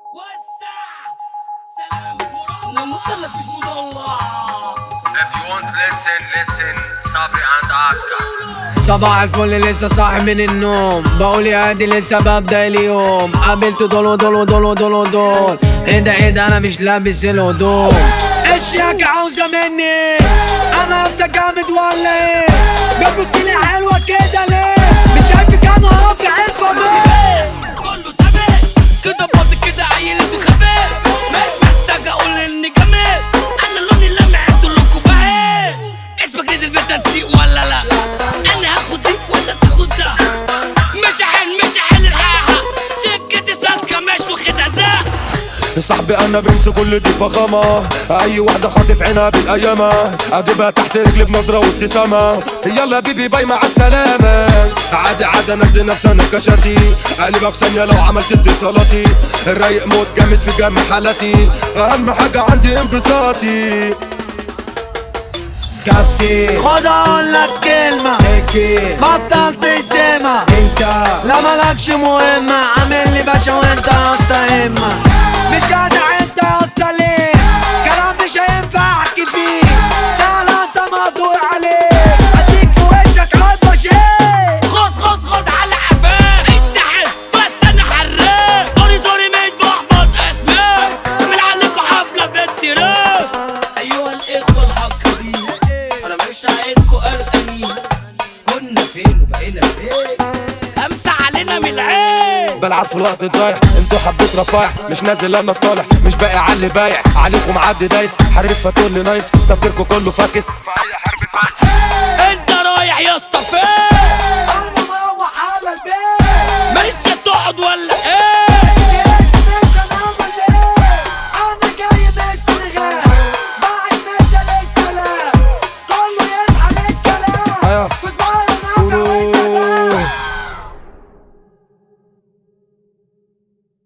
وسع سلام ورحمة مثلث باسمه الله If you want to listen, listen صبري and Oscar صباح الفل لسه صاحي من النوم بقول يا هادي لسه ببدأ اليوم قابلت دول دول دول دول دول ايه ده ايه ده انا مش لابس الهدوم ايش ياك عاوزة مني انا قصدك جامد ولا ايه بتبصيلي حلوة كده ليه مش شايفك انا اهو في عرفة بيه كله سابق كده باظي كده عيل بخباء مش محتاج اقول اني جميل انا لوني لمع لكم بقى اسمك نزل بالتنسيق ولا لا انا هاخد دي وانت تاخد ده مش حل مش حل الحاحة سكتي سالكة مش واخدها زق صاحبي انا بنس كل دي فخامة اي واحدة خاطف عينها بالايامة اجيبها تحت رجلي بنظرة وابتسامة يلا بيبي باي مع السلامة عادي عادي انا ادي نفسي انا كشتي قلبها في ثانية لو عملت اتصالاتي الرايق موت جامد في جميع حالاتي اهم حاجة عندي انبساطي كابتن خد اقول لك كلمة بطل تسمع انت لا مالكش مهمة عامل لي باشا وانت يا اسطى همة مش جدع انت يا اسطى ليه كلام مش هينفع احكي فيه سهل انت مقدور عليه اديك في وشك حبة شيء خد خد خد على قفاك اتحد بس انا حراق سوري سوري مش بحفظ اسماء من عليكوا حفله في التراك ايها الاخوه الحقيقيين انا مش عايزكوا قلقانين كنا فين وبقينا فين امسح علينا من العين بلعب في الوقت الضايع انتوا حبيت رفايع مش نازل انا طالع مش باقي على اللي بايع عليكم عدي دايس حريف فتقول لي نايس تفكيركم كله فاكس في اي حرب فايز انت رايح يا اسطى فين